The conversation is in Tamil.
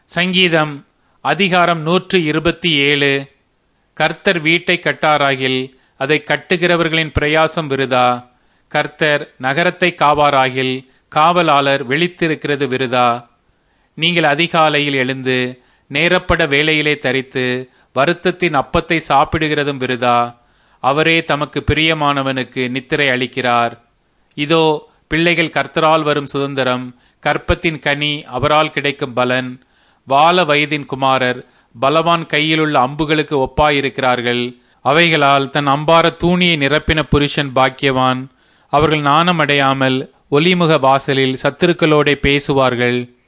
சங்கீதம் அதிகாரம் நூற்று இருபத்தி ஏழு கர்த்தர் வீட்டை கட்டாராகில் அதை கட்டுகிறவர்களின் பிரயாசம் விருதா கர்த்தர் நகரத்தை காவாராகில் காவலாளர் விழித்திருக்கிறது விருதா நீங்கள் அதிகாலையில் எழுந்து நேரப்பட வேலையிலே தரித்து வருத்தத்தின் அப்பத்தை சாப்பிடுகிறதும் விருதா அவரே தமக்கு பிரியமானவனுக்கு நித்திரை அளிக்கிறார் இதோ பிள்ளைகள் கர்த்தரால் வரும் சுதந்திரம் கற்பத்தின் கனி அவரால் கிடைக்கும் பலன் வால வயதின் குமாரர் பலவான் கையிலுள்ள அம்புகளுக்கு ஒப்பாயிருக்கிறார்கள் அவைகளால் தன் அம்பார தூணியை நிரப்பின புருஷன் பாக்கியவான் அவர்கள் நாணமடையாமல் ஒலிமுக வாசலில் சத்துருக்களோடே பேசுவார்கள்